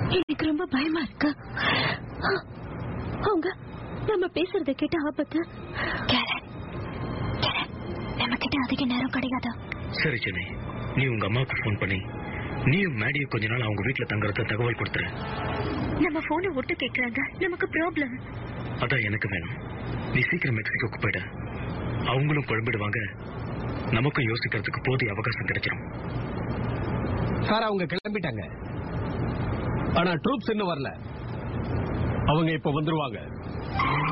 எனக்கு ரொம்ப பயமா இருக்கு அவங்க நம்ம பேசுறத கேட்ட ஆபத்து கேரன் கேரன் நம்ம கிட்ட அதிக நேரம் கிடையாது சரி சென்னை நீ உங்க அம்மாவுக்கு ஃபோன் பண்ணி நீயும் மேடியும் கொஞ்ச நாள் அவங்க வீட்டுல தங்குறத தகவல் கொடுத்துரு நம்ம போனை ஒட்டு கேக்குறாங்க நமக்கு ப்ராப்ளம் அதான் எனக்கு வேணும் நீ சீக்கிரம் மெக்சிகோக்கு போயிட அவங்களும் குழம்பிடுவாங்க நமக்கும் யோசிக்கிறதுக்கு போதிய அவகாசம் கிடைச்சிடும் சார் அவங்க கிளம்பிட்டாங்க ஆனா ட்ரூப்ஸ் இன்னும் வரல அவங்க இப்ப வந்துருவாங்க